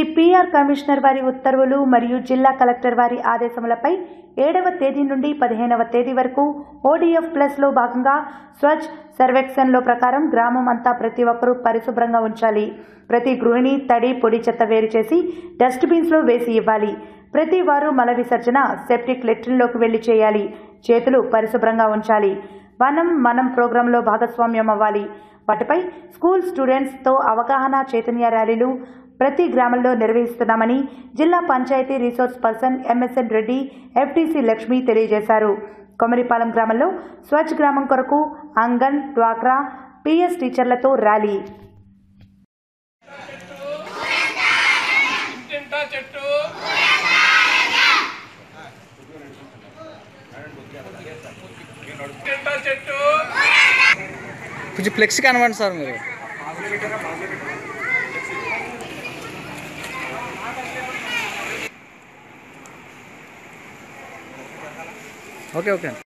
PR commissioner వారి ఉత్తర్వులు మరియు జిల్లా కలెక్టర్ వారి ఆదేశములపై ఏడవ తేదీ నుండి పదిహేనవ తేదీ వరకు ఓడిఎఫ్ ప్లస్లో భాగంగా స్వచ్ఛ సర్వేక్షణలో ప్రకారం గ్రామం అంతా ప్రతి ఒక్కరూ పరిశుభ్రంగా ఉంచాలి ప్రతి గృహిణి తడి పొడి చెత్త వేరు చేసి డస్ట్బిన్స్లో వేసి ఇవ్వాలి ప్రతి వారు మల విసర్జన సెప్టిక్ లెట్రిన్లోకి వెళ్లి చేయాలి చేతులు పరిశుభ్రంగా ఉంచాలి వనం మనం ప్రోగ్రాంలో భాగస్వామ్యం అవ్వాలి వాటిపై స్కూల్ స్టూడెంట్స్తో అవగాహన చైతన్య ర్యాలీలు ప్రతి గ్రామంలో నిర్వహిస్తున్నామని జిల్లా panchayat resource person MSN Reddy FTC Lakshmi తెలియజేశారు కొమరిపాలెం గ్రామంలో స్వచ్ఛ గ్రామం కొరకు అంగన్ డ్వాక్రా పిఎస్ టీచర్లతో ర్యాలీ ఇంటింటా చెట్టు ఇంటింటా చెట్టు కొంచెం ఫ్లెక్స్ కనవండి సార్ మీరు ఓకే ఓకే